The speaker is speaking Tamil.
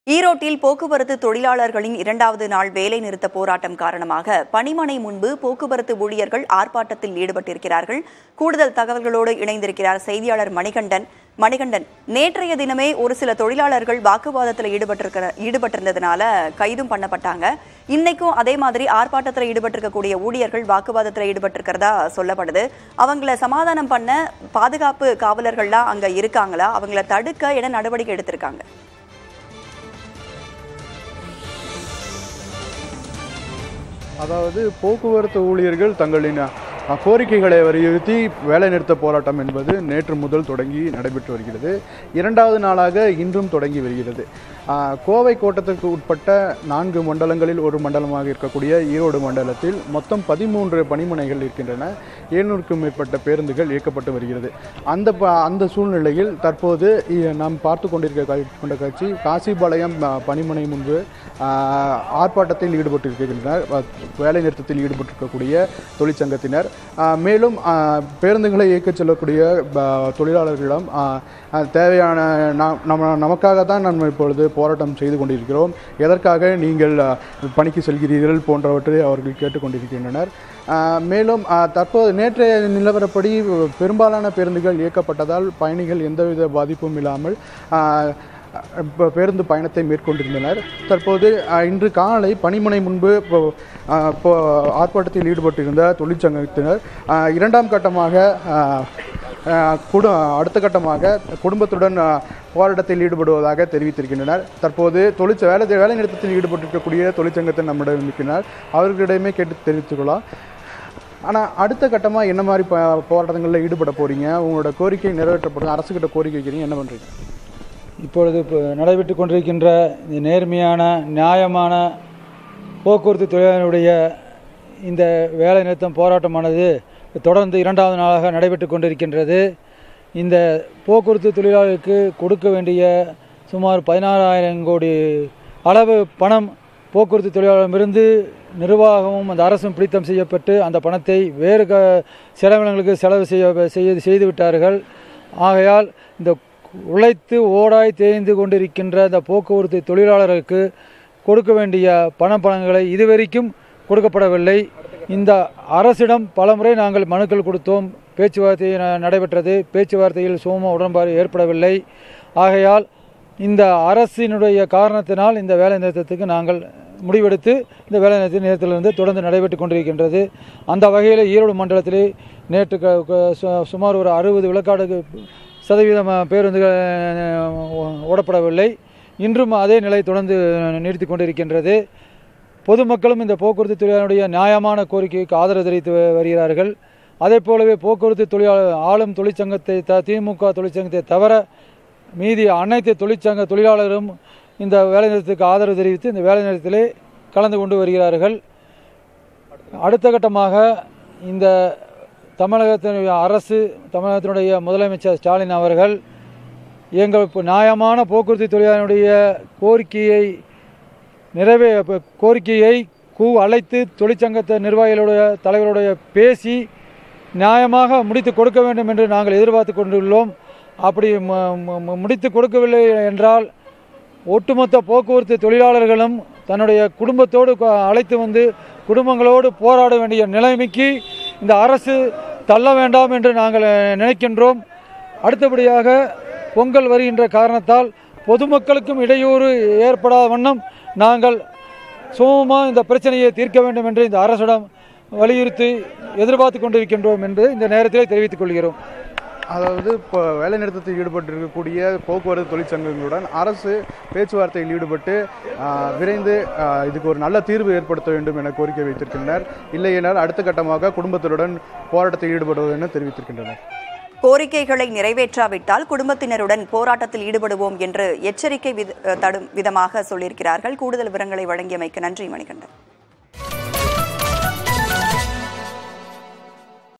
ஈரோட்டில் போக்குவரத்து தொழிலாளர்களின் இரண்டாவது நாள் வேலை நிறுத்த போராட்டம் காரணமாக பணிமனை முன்பு போக்குவரத்து ஊழியர்கள் ஆர்ப்பாட்டத்தில் ஈடுபட்டிருக்கிறார்கள் கூடுதல் தகவல்களோடு இணைந்திருக்கிறார் செய்தியாளர் மணிகண்டன் மணிகண்டன் நேற்றைய தினமே ஒரு சில தொழிலாளர்கள் வாக்குவாதத்தில் ஈடுபட்டிருக்கிற ஈடுபட்டிருந்ததுனால கைதும் பண்ணப்பட்டாங்க இன்னைக்கும் அதே மாதிரி ஆர்ப்பாட்டத்தில் ஈடுபட்டிருக்கக்கூடிய ஊழியர்கள் வாக்குவாதத்தில் ஈடுபட்டிருக்கிறதா சொல்லப்படுது அவங்கள சமாதானம் பண்ண பாதுகாப்பு காவலர்கள்லாம் அங்க இருக்காங்களா அவங்கள தடுக்க என்ன நடவடிக்கை எடுத்திருக்காங்க அதாவது போக்குவரத்து ஊழியர்கள் தங்களின் அஹ், கோரிக்கைகளை வலியுறுத்தி வேலைநிறுத்த போராட்டம் என்பது நேற்று முதல் தொடங்கி நடைபெற்று வருகிறது இரண்டாவது நாளாக இன்றும் தொடங்கி வருகிறது அஹ், கோவை கோட்டத்திற்கு உட்பட்ட நான்கு மண்டலங்களில் ஒரு மண்டலமாக இருக்கக்கூடிய ஈரோடு மண்டலத்தில் மொத்தம் பதிமூன்று பணிமனைகள் இருக்கின்றன எழுநூறுக்கும் மேற்பட்ட பேருந்துகள் இயக்கப்பட்டு வருகிறது அந்த ப அந்த சூழ்நிலையில் தற்போது இ- நாம் பார்த்து கொண்டிருக்க கா- கொண்ட காட்சி காசிபாளையம் அஹ், பணிமனை முன்பு அஹ், ஆர்ப்பாட்டத்தில் ஈடுபட்டிருக்கின்றனர் அஹ், வேலை நிறுத்தத்தில் ஈடுபட்டிருக்கக்கூடிய தொழிற்சங்கத்தினர் அஹ், மேலும் அஹ், பேருந்துகளை இயக்கச் செல்லக்கூடிய ப- தொழிலாளர்களிடம் அஹ், அஹ், தேவையான நாம் நம்ம நமக்காக தான் நம்ம இப்பொழுது போராட்டம் செய்து கொண்டிருக்கிறோம் எதற்காக நீங்கள் அஹ், பணிக்கு செல்கிறீர்கள் போன்றவற்றை அவர்கள் கேட்டுக்கொண்டிருக்கின்றனர் அஹ், மேலும் அஹ், தற்போது நேற்றைய நிலவரப்படி பெரும்பாலான பேருந்துகள் இயக்கப்பட்டதால் பயணிகள் எந்தவித பாதிப்பும் இல்லாமல் அஹ், ப- பேருந்து பயணத்தை மேற்கொண்டிருந்தனர் தற்போது அஹ், இன்று காலை பணிமனை முன்பு இப்போ, அஹ், இப்போ ஆர்ப்பாட்டத்தில் ஈடுபட்டிருந்த தொழிற்சங்கத்தினர் அஹ், இரண்டாம் கட்டமாக அஹ், அஹ், குடு அடுத்த கட்டமாக குடும்பத்துடன் அஹ், போராட்டத்தில் ஈடுபடுவதாக தெரிவித்திருக்கின்றனர் தற்போது தொழிற்ச வேலை வேலை நிறுத்தத்தில் ஈடுபட்டிருக்கக்கூடிய தொழிற்சங்கத்தை நம்மிடம் இருக்கிறார் அவர்களிடமே கேட்டு தெரிவித்துக்கொள்ளலாம் ஆனால் அடுத்த கட்டமாக என்ன மாதிரி ப போராட்டங்களில் ஈடுபட போறீங்க உங்களோட கோரிக்கை நிறைவேற்றப்படும் அரசுக்கிட்ட கோரிக்கை வைக்கிறீங்க என்ன பண்ணுறீங்க இப்பொழுது இப்போ நடைபெற்று கொண்டிருக்கின்ற இந்த நேர்மையான நியாயமான போக்குவரத்து தொழிலாளர்களுடைய இந்த வேலை நிறுத்தம் போராட்டமானது தொடர்ந்து இரண்டாவது நாளாக நடைபெற்று கொண்டிருக்கின்றது இந்த போக்குவரத்து தொழிலாளர்களுக்கு கொடுக்க வேண்டிய சுமார் பதினாறாயிரம் கோடி அளவு பணம் போக்குவரத்து தொழிலாளரிடமிருந்து நிர்வாகமும் அந்த அரசும் பிடித்தம் செய்யப்பட்டு அந்த பணத்தை வேறு க செலவினங்களுக்கு செலவு செய்ய செய்து செய்து விட்டார்கள் ஆகையால் இந்த உழைத்து ஓடாய் தேய்ந்து கொண்டிருக்கின்ற இந்த போக்குவரத்து தொழிலாளர்களுக்கு கொடுக்க வேண்டிய பண பணங்களை இதுவரைக்கும் கொடுக்கப்படவில்லை இந்த அரசிடம் பலமுறை நாங்கள் மனுக்கள் கொடுத்தோம் பேச்சுவார்த்தை ந- நடைபெற்றது பேச்சுவார்த்தையில் சுமூக உடன்பாடு ஏற்படவில்லை ஆகையால் இந்த அரசினுடைய காரணத்தினால் இந்த வேலை நிறுத்தத்துக்கு நாங்கள் முடிவெடுத்து இந்த வேலை நிறுத்த நிறுத்தத்திலிருந்து தொடர்ந்து நடைபெற்று கொண்டிருக்கின்றது அந்த வகையில் ஈரோடு மண்டலத்திலே நேற்று க- க- சு- சுமார் ஒரு அறுபது விழுக்காடு சதவீதம் பேருந்துகள் அஹ், ஓடப்படவில்லை இன்றும் அதே நிலை தொடர்ந்து நீடித்து கொண்டிருக்கின்றது பொதுமக்களும் இந்த போக்குவரத்து தொழிலாளருடைய நியாயமான கோரிக்கைக்கு ஆதரவு தெரிவித்து வ- வருகிறார்கள் அதே போலவே போக்குவரத்து தொழிலாளர் ஆளும் தொழிற்சங்கத்தை த திமுக தொழிற்சங்கத்தை தவிர மீதி அனைத்து தொழிற்சங்க தொழிலாளரும் இந்த வேலைநிறுத்தத்துக்கு ஆதரவு தெரிவித்து இந்த வேலைநிறுத்தத்திலே கலந்து கொண்டு வருகிறார்கள் அடுத்த கட்டமாக இந்த தமிழகத்தினுடைய அரசு தமிழகத்தினுடைய முதலமைச்சர் ஸ்டாலின் அவர்கள் எங்கள் இப்போ நியாயமான போக்குவரத்து தொழிலாளருடைய கோரிக்கையை நிறைவே ப- கோரிக்கையை கூ அழைத்து தொழிற்சங்கத்த நிர்வாகிகளுடைய தலைவருடைய பேசி நியாயமாக முடித்து கொடுக்க வேண்டும் என்று நாங்கள் எதிர்பார்த்து கொண்டுள்ளோம் அப்படி ம- ம- ம- முடித்து கொடுக்கவில்லை என்றால் ஒட்டுமொத்த போக்குவரத்து தொழிலாளர்களும் தன்னுடைய குடும்பத்தோடு க- அழைத்து வந்து குடும்பங்களோடு போராட வேண்டிய நிலைமைக்கு இந்த அரசு தள்ள வேண்டாம் என்று நாங்கள் அஹ், நினைக்கின்றோம் அடுத்தபடியாக பொங்கல் வருகின்ற காரணத்தால் பொதுமக்களுக்கும் இடையூறு ஏற்படாத வண்ணம் நாங்கள் சுமூகமாக இந்த பிரச்சனையை தீர்க்க வேண்டும் என்று இந்த அரசிடம் வலியுறுத்தி எதிர்பார்த்து கொண்டிருக்கின்றோம் என்று இந்த நேரத்தில் தெரிவித்துக் கொள்கிறோம் அதாவது இப்போ வேலை நிறுத்தத்தில் ஈடுபட்டிருக்கக்கூடிய போக்குவரத்து தொழிற்சங்கங்களுடன் அரசு பேச்சுவார்த்தையில் ஈடுபட்டு ஆஹ், விரைந்து ஆஹ், இதுக்கு ஒரு நல்ல தீர்வு ஏற்படுத்த வேண்டும் என கோரிக்கை வைத்திருக்கின்றனர் இல்லையென்றால் அடுத்த கட்டமாக குடும்பத்தினருடன் போராட்டத்தில் ஈடுபடுவது என தெரிவித்திருக்கின்றனர் கோரிக்கைகளை நிறைவேற்றாவிட்டால் குடும்பத்தினருடன் போராட்டத்தில் ஈடுபடுவோம் என்று எச்சரிக்கை வித- தடும் விதமாக சொல்லியிருக்கிறார்கள் கூடுதல் விவரங்களை வழங்கியமைக்கு நன்றி மணிகண்டன்